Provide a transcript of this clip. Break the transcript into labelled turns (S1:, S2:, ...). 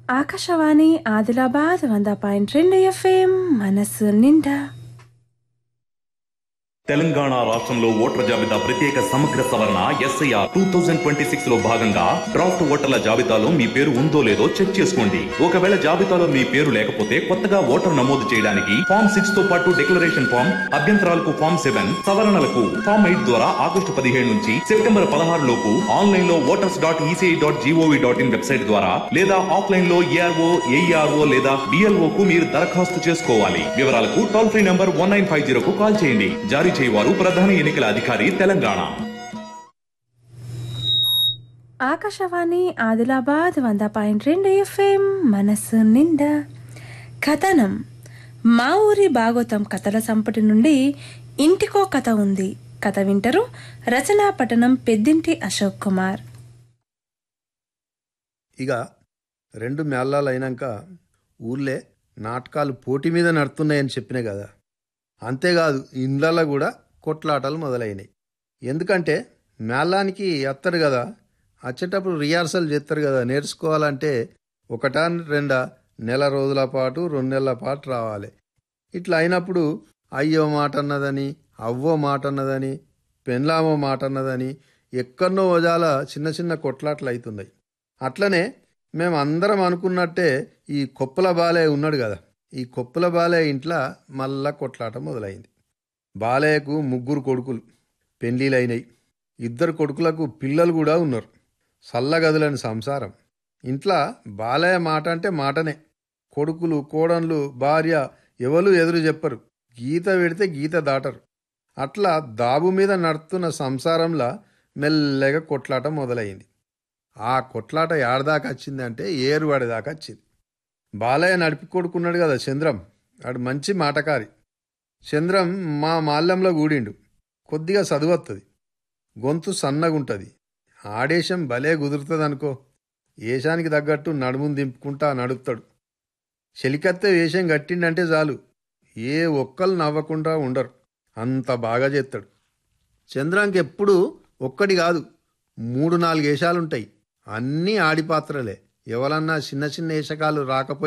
S1: ఆకాశవాణి ఆదిలాబాద్ వంద పాయింట్ రెండు ఎఫ్ఎం మనసు నిండా
S2: తెలంగాణ రాష్ట్రంలో ఓటర్ల జాబితా ప్రత్యేక సమగ్ర సవరణ SIR two thousand twenty six లో భాగంగా డ్రాఫ్ట్ ఓటర్ల జాబితాలో మీ పేరు ఉందో లేదో చెక్ చేసుకోండి ఒకవేళ జాబితాలో మీ పేరు లేకపోతే కొత్తగా ఓటర్ నమోదు చేయడానికి ఫామ్ సిక్స్ తో పాటు డిక్లరేషన్ ఫామ్ అభ్యంతరాలకు ఫామ్ సెవెన్ సవరణలకు ఫామ్ ఎయిట్ ద్వారా ఆగస్టు పదిహేడు నుంచి సెప్టెంబర్ పదహారు లోపు ఆన్లైన్ లో voters dot ECI dot GOV dot in website ద్వారా లేదా ఆఫ్లైన్ లో ఏఆర్ఓ ఏఈఆర్ఓ లేదా బిఎల్ఓ కు మీరు దరఖాస్తు చేసుకోవాలి వివరాలకు toll free number one nine five zero కు కాల్ చేయండి జారీ చేయవారు ప్రధాన ఎన్నికల అధికారి తెలంగాణ
S1: ఆకాశవాణి ఆదిలాబాద్ వంద పాయింట్ రెండు ఎఫ్ఎం మనసు నిండా కథనం మా ఊరి భాగవతం కథల సంపుటి నుండి ఇంటికో కథ ఉంది కథ వింటరు రచనా పఠనం పెద్దింటి అశోక్ కుమార్
S3: ఇక రెండు మేళాలు అయినాక ఊర్లే నాటకాలు పోటీ మీద నడుతున్నాయని చెప్పినా కదా అంతేకాదు ఇండ్లలో కూడా కొట్లాటలు మొదలైనాయి ఎందుకంటే మేళానికి వస్తారు కదా వచ్చేటప్పుడు రిహార్సల్ చేస్తారు కదా నేర్చుకోవాలంటే ఒకటా రెండా నెల రోజుల పాటు రెండు నెలల పాటు రావాలి ఇట్లా అయినప్పుడు అయ్యో మాట అన్నదని అవ్వో మాట అన్నదని పెన్లామో మాట అన్నదని ఎక్కడనో వజాల చిన్న చిన్న కొట్లాట్లు అవుతున్నాయి అట్లనే మేము అందరం అనుకున్నట్టే ఈ కొప్పుల బాలే ఉన్నాడు కదా ఈ కొప్పుల బాలే ఇంట్లో మళ్ళా కొట్లాట మొదలైంది బాలయ్యకు ముగ్గురు కొడుకులు పెళ్లిలైనయి ఇద్దరు కొడుకులకు పిల్లలు కూడా ఉన్నారు సల్లగదులని సంసారం ఇంట్లో బాలయ్య మాట అంటే మాటనే కొడుకులు కోడన్లు భార్య ఎవరు ఎదురు చెప్పరు గీత పెడితే గీత దాటరు అట్లా దాబు మీద నడుతున్న సంసారంలో మెల్లగా కొట్లాట మొదలైంది ఆ కొట్లాట ఏడదాకా వచ్చిందంటే ఏరువాడి దాకా వచ్చింది బాలయ్య నడిపి కొడుకున్నాడు కదా చంద్రం ఆడు మంచి మాటకారి చంద్రం మా మాల్యంలో గూడిండు కొద్దిగా చదువత్తది గొంతు సన్నగుంటది ఆడేశం భలే కుదురుతుంది అనుకో ఏషానికి తగ్గట్టు నడుమును దింపుకుంటా నడుపుతాడు చెలికత్తే వేషం కట్టిండంటే చాలు ఏ ఒక్కళ్ళు నవ్వకుండా ఉండరు అంత బాగా చేస్తాడు చంద్రానికి ఎప్పుడు ఒక్కటి కాదు మూడు నాలుగు వేషాలుంటాయి అన్నీ ఆడిపాత్రలే ఎవరన్నా చిన్న చిన్న వేషకాలు రాకపోయి